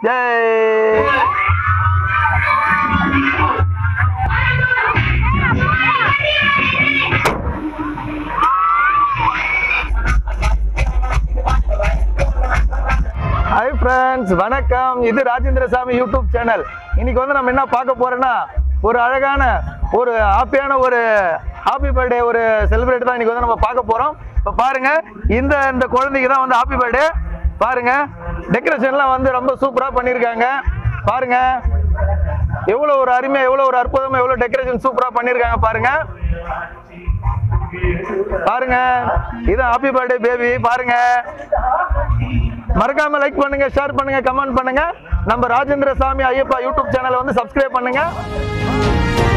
Jai hi friends வணக்கம் இது ராஜேந்திர சாமி யூடியூப் சேனல் இன்னைக்கு வந்து நம்ம என்ன பார்க்க போறோம்னா ஒரு அழகான ஒரு ஹாப்பியான ஒரு ஹாப்பி பர்த்டே ஒரு செலிப்ரேட் தான் இன்னைக்கு வந்து நம்ம பார்க்க போறோம் இப்போ பாருங்க இந்த இந்த குழந்தைக்கு தான் வந்து ஹாப்பி பர்த்டே பாருங்க டெக்கரேஷன்லாம் வந்து ரொம்ப சூப்பரா பண்ணியிருக்காங்க பாருங்க எவ்வளோ ஒரு அருமையா எவ்வளோ ஒரு அற்புதமா எவ்வளோ டெக்கரேஷன் சூப்பரா பண்ணியிருக்காங்க பாருங்க பாருங்க இது ஹாப்பி பர்த்டே பேபி பாருங்க மறக்காம லைக் பண்ணுங்க ஷேர் பண்ணுங்க கமெண்ட் பண்ணுங்க நம்ம ராஜேந்திர சாமி ஐயப்பா யூடியூப் சேனலை வந்து சப்ஸ்கிரைப் பண்ணுங்க